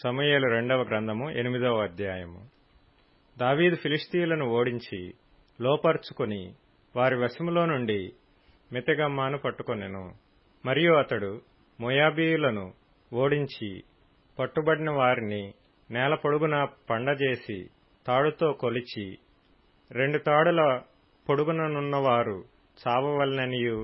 సమూయేలు రెండవ గ్రంథము ఎనిమిదవ అధ్యాయము దావీదు ఫిలిస్తీయులను ఓడించి లోపర్చుకొని వారి వశములో నుండి మితగమ్మాను పట్టుకొనెను మరియు అతడు మోయాబీయులను ఓడించి పట్టుబడిన వారిని నేల పొడుగున పండజేసి తాడుతో కొలిచి రెండు తాడుల పొడుగుననున్నవారు చావవలననియు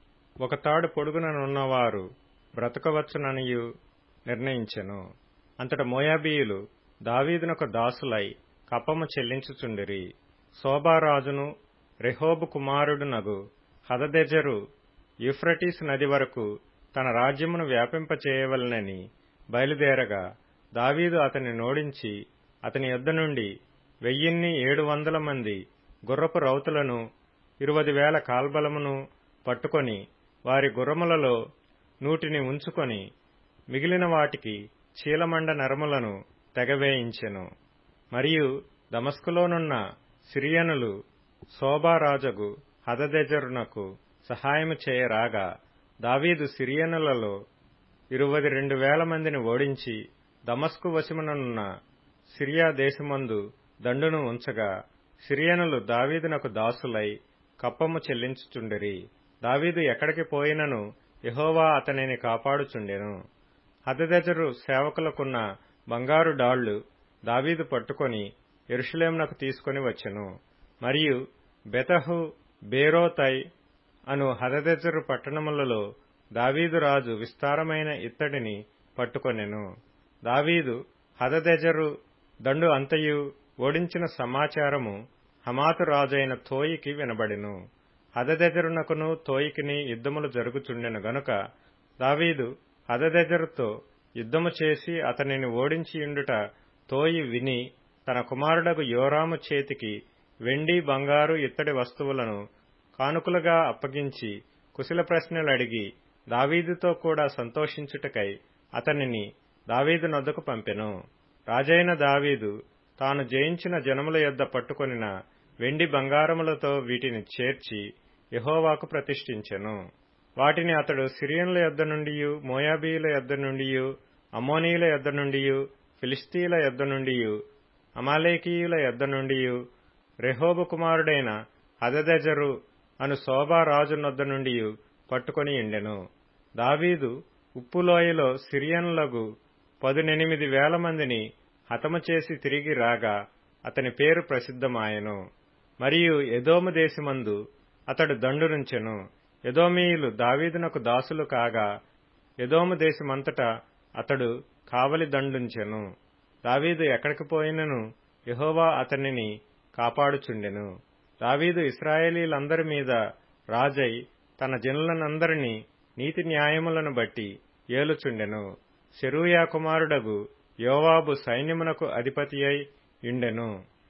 ఒక తాడు పొడుగుననున్నవారు బ్రతకవచ్చుననియు నిర్ణయించెను అంతట మోయాబీయులు దావీదునొక దాసులై కప్పము చెల్లించుచుండిరి శోభారాజును రెహోబు కుమారుడునగు హదదెజరు యూఫ్రటీస్ నది వరకు తన రాజ్యమును వ్యాపింపచేయవలనని బయలుదేరగా దావీదు అతని నోడించి అతని యొద్ద నుండి వెయ్యిన్ని ఏడు వందల మంది గుర్రపు రౌతులను ఇరువది వేల కాల్బలమును పట్టుకొని వారి గుర్రములలో నూటిని ఉంచుకొని మిగిలిన వాటికి చీలమండ నరములను తెగవేయించెను మరియు దమస్కులోనున్న సిరియనులు శోభారాజగు హదదెజరునకు సహాయము చేయరాగా దావీదు సిరియనులలో ఇరువది రెండు వేల మందిని ఓడించి దమస్కు వశముననున్న సిరియా దేశమందు దండును ఉంచగా సిరియనులు దావీదునకు దాసులై కప్పము చెల్లించుచుండిరి దావీదు ఎక్కడికి పోయినను యహోవా అతనిని కాపాడుచుండెను హదదెజరు సేవకులకున్న బంగారు డాళ్లు దావీదు పట్టుకొని ఎరుషులేమునకు తీసుకుని వచ్చెను మరియు బెతహు బేరోతై అను హదదెజరు పట్టణములలో దావీదు రాజు విస్తారమైన ఇత్తడిని పట్టుకొనెను దావీదు హదదెజరు దండు అంతయు ఓడించిన సమాచారము హమాతు రాజైన తోయికి వినబడెను హదదెజరునకును తోయికిని యుద్ధములు జరుగుచుండెను గనుక దావీదు హదదెజరుతో యుద్ధము చేసి అతనిని ఓడించియుండుట తోయి విని తన కుమారుడకు యోరాము చేతికి వెండి బంగారు ఇత్తడి వస్తువులను కానుకలుగా అప్పగించి కుశల ప్రశ్నలు అడిగి దావీదుతో కూడా సంతోషించుటకై అతనిని దావీదు నొద్దకు పంపెను రాజైన దావీదు తాను జయించిన జనముల యొద్ద పట్టుకొనిన వెండి బంగారములతో వీటిని చేర్చి యహోవాకు ప్రతిష్ఠించెను వాటిని అతడు సిరియన్ల యొద్ద నుండి మోయాబీయుల యొద్ద నుండి అమోనీయుల యొద్ద నుండి ఫిలిస్తీయుల యొద్ద నుండి అమాలేకీయుల యొద్ద నుండి రెహోబు కుమారుడైన హదదెజరు అను శోభారాజు నొద్ద నుండి పట్టుకొని ఎండెను దావీదు ఉప్పులోయలో సిరియన్లకు పదునెనిమిది వేల మందిని హతము చేసి తిరిగి రాగా అతని పేరు ప్రసిద్ధమాయెను మరియు ఎదోము దేశమందు అతడు దండునుంచెను ఎదోమీయులు దావీదునకు దాసులు కాగా ఎదోము దేశమంతటా అతడు కావలి దండుంచెను దావీదు ఎక్కడికి పోయినను యహోవా అతనిని కాపాడుచుండెను దావీదు ఇస్రాయేలీలందరి మీద రాజై తన జనులనందరినీ నీతి న్యాయములను బట్టి ఏలుచుండెను శరూయా కుమారుడగు యోవాబు సైన్యమునకు అధిపతి అయి యుండెను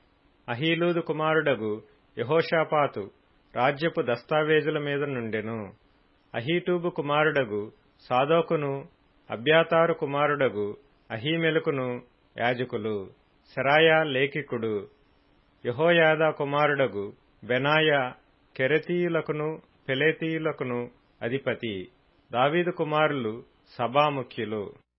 అహీలూదు కుమారుడగు యహోషాపాతు రాజ్యపు దస్తావేజుల మీద నుండెను అహీటూబు కుమారుడగు సాదోకును అబ్యాతారు కుమారుడగు అహీమెలుకును యాజకులు శరాయా లేఖికుడు యహోయాదా కుమారుడగు బెనాయా కెరతీయులకును పెలేతీయులకును అధిపతి దావీదు కుమారులు సభాముఖ్యులు